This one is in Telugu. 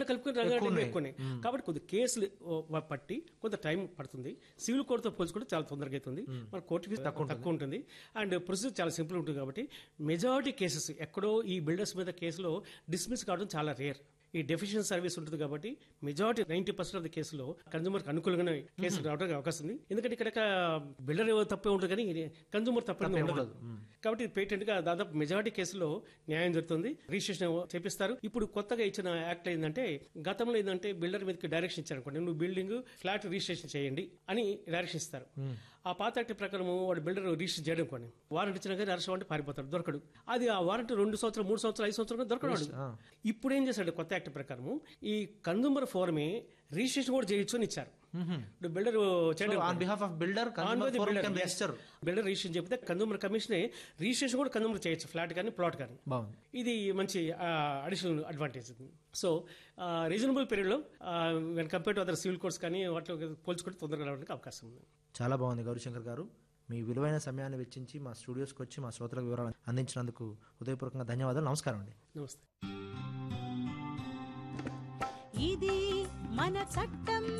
రెండు కలుపుకొని రంగారెడ్డి ఎక్కువనే కాబట్టి కొద్ది కేసులు ఓ, పట్టి కొంత టైం పడుతుంది సివిల్ కోర్టుతో పోల్చుకుంటే చాలా తొందరగా అవుతుంది మన కోర్టు ఫీజు తక్కువ ఉంటుంది అండ్ ప్రొసీజర్ చాలా సింపుల్ ఉంటుంది కాబట్టి మెజారిటీ కేసెస్ ఎక్కడో ఈ బిల్డర్స్ మీద కేసులో డిస్మిస్ కావడం చాలా రేర్ ఈ డెఫిషియన్ సర్వీస్ ఉంటుంది కాబట్టి majority ninety percent of the కేసులో కన్జ్యూమర్ అనుకూలంగానే కేసులు రావడానికి అవకాశం ఉంది ఎందుకంటే ఇక్కడ బిల్డర్ తప్పే ఉంటుంది కానీ కన్జ్యూమర్ తప్పే ఉండదు కాబట్టి పేటెంట్ గా దాదాపు మెజారిటీ కేసులో న్యాయం జరుగుతుంది రిజిస్ట్రేషన్ చేపిస్తారు ఇప్పుడు కొత్తగా ఇచ్చిన యాక్ట్ ఏంటంటే గతంలో ఏంటంటే బిల్డర్ మీదకి డైరెక్షన్ ఇచ్చారు అనుకోండి నువ్వు బిల్డింగ్ ఫ్లాట్ రిజిస్ట్రేషన్ చేయండి అని డైరెక్షన్ ఇస్తారు ఆ పాత యాక్ట్ ప్రకారం వాడు బిల్డర్ రిజిస్టర్ చేయడం కొన్ని వారంటీ ఇచ్చినా కానీ అరెస్ట్ అంటే పారిపోతాడు దొరకడు అది ఆ వారంటీ రెండు సంవత్సరాలు మూడు సంవత్సరాలు ఐదు సంవత్సరాలు దొరకడు వాడు. ఇప్పుడు ఏం చేశాడు కొత్త యాక్ట్ ప్రకారం ఈ కన్జ్యూమర్ ఫోరమే రిజిస్ట్రేషన్ కూడా చేయొచ్చు అని ఇచ్చారు ఇప్పుడు బిల్డర్ చేయడం on behalf of builder register builder registration చెప్తే కన్జ్యూమర్ కమిషన్ రిజిస్ట్రేషన్ కూడా కన్జ్యూమర్ చేయొచ్చు ఫ్లాట్ కానీ ప్లాట్ కానీ బాగుంది ఇది మంచి అడిషనల్ అడ్వాంటేజ్ సో రీజనబుల్ పీరియడ్లో when compare to other civil course కానీ వాటిలో పోల్చుకుంటే తొందరగా రావడానికి అవకాశం ఉంది చాలా బాగుంది గౌరీశంకర్ గారు మీ విలువైన సమయాన్ని వెచ్చించి మా స్టూడియోస్కి వచ్చి మా శ్రోతలకు వివరాలు అందించినందుకు హృదయపూర్వకంగా ధన్యవాదాలు నమస్కారం అండి నమస్తే ఇది మన చట్టం